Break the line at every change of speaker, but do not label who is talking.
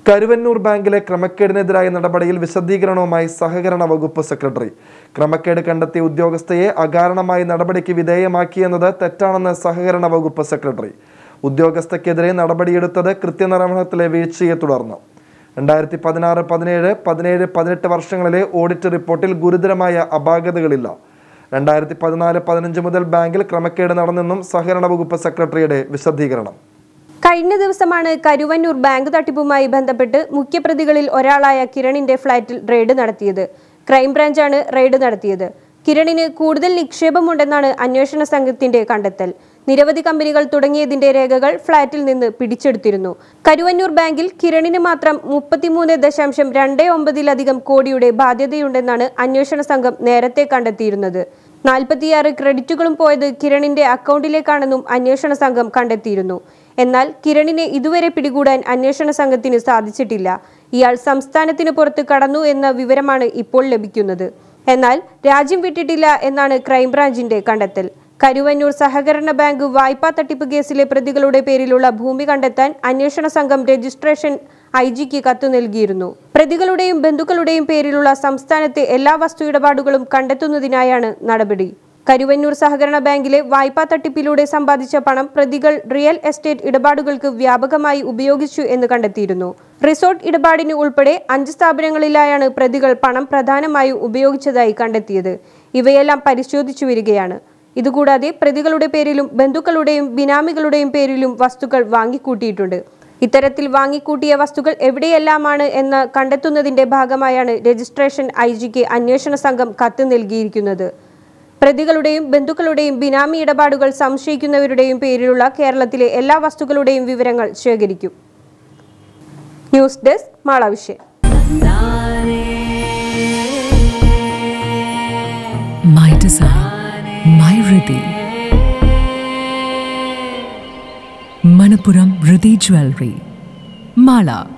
കരുവന്നൂർ ബാങ്കിലെ ക്രമക്കേടിനെതിരായ നടപടിയിൽ വിശദീകരണവുമായി സഹകരണ വകുപ്പ് സെക്രട്ടറി ക്രമക്കേട് കണ്ടെത്തിയ ഉദ്യോഗസ്ഥയെ അകാരണമായി നടപടിക്ക് വിധേയമാക്കിയെന്നത് തെറ്റാണെന്ന് സഹകരണ വകുപ്പ് സെക്രട്ടറി ഉദ്യോഗസ്ഥക്കെതിരെ നടപടിയെടുത്തത് കൃത്യനിർവഹണത്തിലെ വീഴ്ചയെ തുടർന്ന് രണ്ടായിരത്തി പതിനാറ് പതിനേഴ് പതിനേഴ് പതിനെട്ട് വർഷങ്ങളിലെ ഓഡിറ്റ് റിപ്പോർട്ടിൽ ഗുരുതരമായ അപാകതകളില്ല രണ്ടായിരത്തി പതിനാല് പതിനഞ്ച് മുതൽ ബാങ്കിൽ ക്രമക്കേട് നടന്നെന്നും സഹകരണ വകുപ്പ് സെക്രട്ടറിയുടെ വിശദീകരണം
കഴിഞ്ഞ ദിവസമാണ് കരുവന്നൂർ ബാങ്ക് തട്ടിപ്പുമായി ബന്ധപ്പെട്ട് മുഖ്യപ്രതികളിൽ ഒരാളായ കിരണിന്റെ ഫ്ളാറ്റിൽ റെയ്ഡ് നടത്തിയത് ക്രൈംബ്രാഞ്ചാണ് റെയ്ഡ് നടത്തിയത് കിരണിന് കൂടുതൽ നിക്ഷേപമുണ്ടെന്നാണ് അന്വേഷണ സംഘത്തിന്റെ കണ്ടെത്തൽ നിരവധി കമ്പനികൾ തുടങ്ങിയതിന്റെ രേഖകൾ ഫ്ളാറ്റിൽ നിന്ന് പിടിച്ചെടുത്തിരുന്നു കരുവന്നൂർ ബാങ്കിൽ കിരണിന് മാത്രം മുപ്പത്തിമൂന്ന് ദശാംശം രണ്ട് ഒമ്പതിലധികം കോടിയുടെ ബാധ്യതയുണ്ടെന്നാണ് അന്വേഷണ സംഘം നേരത്തെ കണ്ടെത്തിയിരുന്നത് നാൽപ്പത്തിയാറ് ക്രെഡിറ്റുകളും പോയത് കിരണിന്റെ അക്കൗണ്ടിലേക്കാണെന്നും അന്വേഷണ സംഘം കണ്ടെത്തിയിരുന്നു എന്നാൽ കിരണിനെ ഇതുവരെ പിടികൂടാൻ അന്വേഷണ സംഘത്തിന് സാധിച്ചിട്ടില്ല ഇയാൾ സംസ്ഥാനത്തിന് പുറത്ത് കടന്നു എന്ന വിവരമാണ് ഇപ്പോൾ ലഭിക്കുന്നത് എന്നാൽ രാജ്യം വിട്ടിട്ടില്ല എന്നാണ് ക്രൈംബ്രാഞ്ചിന്റെ കണ്ടെത്തൽ കരുവന്നൂർ സഹകരണ ബാങ്ക് വായ്പാ തട്ടിപ്പ് കേസിലെ പ്രതികളുടെ പേരിലുള്ള ഭൂമി കണ്ടെത്താൻ അന്വേഷണ സംഘം രജിസ്ട്രേഷൻ ഐ ജിക്ക് കത്ത് നൽകിയിരുന്നു പ്രതികളുടെയും ബന്ധുക്കളുടെയും പേരിലുള്ള സംസ്ഥാനത്തെ എല്ലാ വസ്തു ഇടപാടുകളും കണ്ടെത്തുന്നതിനായാണ് നടപടി കരുവന്നൂർ സഹകരണ ബാങ്കിലെ വായ്പാ തട്ടിപ്പിലൂടെ സമ്പാദിച്ച പണം പ്രതികൾ റിയൽ എസ്റ്റേറ്റ് ഇടപാടുകൾക്ക് വ്യാപകമായി ഉപയോഗിച്ചു എന്ന് കണ്ടെത്തിയിരുന്നു റിസോർട്ട് ഇടപാടിന് ഉൾപ്പെടെ അഞ്ച് സ്ഥാപനങ്ങളിലായാണ് പ്രതികൾ പണം പ്രധാനമായും ഉപയോഗിച്ചതായി കണ്ടെത്തിയത് ഇവയെല്ലാം പരിശോധിച്ചു വരികയാണ് ഇതുകൂടാതെ പ്രതികളുടെ പേരിലും ബന്ധുക്കളുടെയും ബിനാമികളുടെയും പേരിലും വസ്തുക്കൾ വാങ്ങിക്കൂട്ടിയിട്ടുണ്ട് ഇത്തരത്തിൽ വാങ്ങിക്കൂട്ടിയ വസ്തുക്കൾ എവിടെയെല്ലാമാണ് എന്ന് കണ്ടെത്തുന്നതിന്റെ ഭാഗമായാണ് രജിസ്ട്രേഷൻ ഐ ജിക്ക് അന്വേഷണ സംഘം കത്ത് നൽകിയിരിക്കുന്നത് പ്രതികളുടെയും ബന്ധുക്കളുടെയും ബിനാമി ഇടപാടുകൾ സംശയിക്കുന്നവരുടെയും പേരിലുള്ള കേരളത്തിലെ എല്ലാ വസ്തുക്കളുടെയും വിവരങ്ങൾ ശേഖരിക്കും ന്യൂസ് ഡെസ്ക് മാളാവിഷയം
My design, my Riddhi. Manapuram Riddhi Jewelry. Mala.